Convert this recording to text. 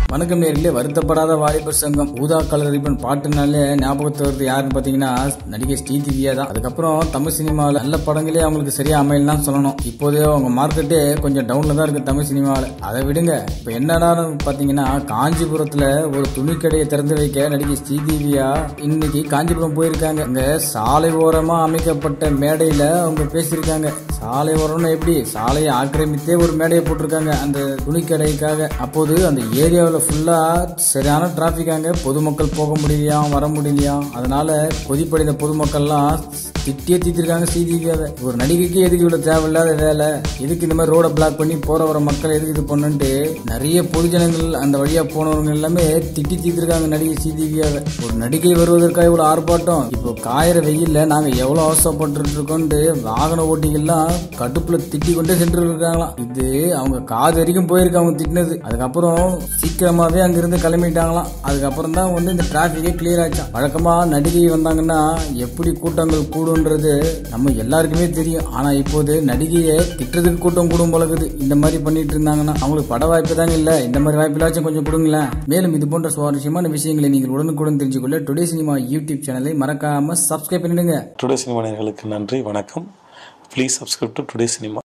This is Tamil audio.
வணக்கம் நேர்களே வருத்தப்படாத வாலிபர் சங்கம் ஊதா கலர் ரிப்பன் பாட்டுனாலே ஞாபகத்து வருது யாருன்னு பாத்தீங்கன்னா நடிகை ஸ்ரீதிவ்யா தான் அதுக்கப்புறம் தமிழ் சினிமாவில் நல்ல படங்களே அவங்களுக்கு சரியா அமையலாம் சொல்லணும் இப்போதே அவங்க மார்க்கெட்டே கொஞ்சம் டவுன்ல தான் இருக்கு தமிழ் சினிமாவில் அதை விடுங்க இப்போ என்னடா பாத்தீங்கன்னா காஞ்சிபுரத்துல ஒரு துணி கடையை திறந்து வைக்க நடிகை ஸ்ரீதிவ்யா இன்னைக்கு காஞ்சிபுரம் போயிருக்காங்க அங்க சாலை ஓரமா அமைக்கப்பட்ட மேடையில அவங்க பேசியிருக்காங்க சாலை ஓரம்னு எப்படி சாலையை ஆக்கிரமித்தே ஒரு மேடையை போட்டிருக்காங்க அந்த துணி கடைக்காக அப்போது அந்த ஏரியாவில் ஃபுல்லா சரியான டிராபிக் அங்க பொதுமக்கள் போக முடியலையாம் வர முடியலையாம் அதனால கொதிப்படைந்த பொதுமக்கள்லாம் திட்டியே தீத்திருக்காங்க ஸ்ரீதேவியாவை ஒரு நடிகைக்கு எதுக்கு இவ்வளவு தேவையில்லாத வேலை எதுக்கு இந்த மாதிரி ரோட பிளாக் பண்ணி போற வர மக்கள் எதுக்கு இது பண்ணுன்ட்டு நிறைய பொதுஜனங்கள் அந்த வழியா போனவங்க எல்லாமே திட்டி தீத்திருக்காங்க நடிகை ஸ்ரீதேவியாவை ஒரு நடிகை வருவதற்காக இவ்வளவு ஆர்ப்பாட்டம் இப்போ காயிற வெயில்ல நாங்க எவ்வளவு அவசரப்பட்டு இருக்கோம்னு வாகன ஓட்டிகள்லாம் கடுப்புல திட்டி கொண்டே சென்று இருக்காங்களாம் இது அவங்க காது வரைக்கும் போயிருக்கு அவங்க திட்டினது அதுக்கப்புறம் சீக்கிரமாவே அங்கிருந்து கிளம்பிட்டாங்களாம் அதுக்கப்புறம் தான் வந்து இந்த டிராபிக்கே கிளியர் ஆச்சாம் வழக்கமா நடிகை வந்தாங்கன்னா எப்படி கூட்டங்கள் கூடுன்றது நம்ம எல்லாருக்குமே தெரியும் ஆனா இப்போது நடிகையை திட்டுறதுக்கு கூட்டம் கூடும் போலக்குது இந்த மாதிரி பண்ணிட்டு இருந்தாங்கன்னா அவங்களுக்கு பட வாய்ப்பு தாங்க இல்ல இந்த மாதிரி வாய்ப்புலாச்சும் கொஞ்சம் கொடுங்களேன் மேலும் இது போன்ற சுவாரஸ்யமான விஷயங்களை நீங்கள் உடனுக்குடன் தெரிஞ்சுக்கொள்ள டுடே சினிமா யூடியூப் சேனலை மறக்காம சப்ஸ்கிரைப் பண்ணிடுங்க டுடே சினிமா நேயர்களுக்கு நன்றி வணக்கம் please subscribe to today cinema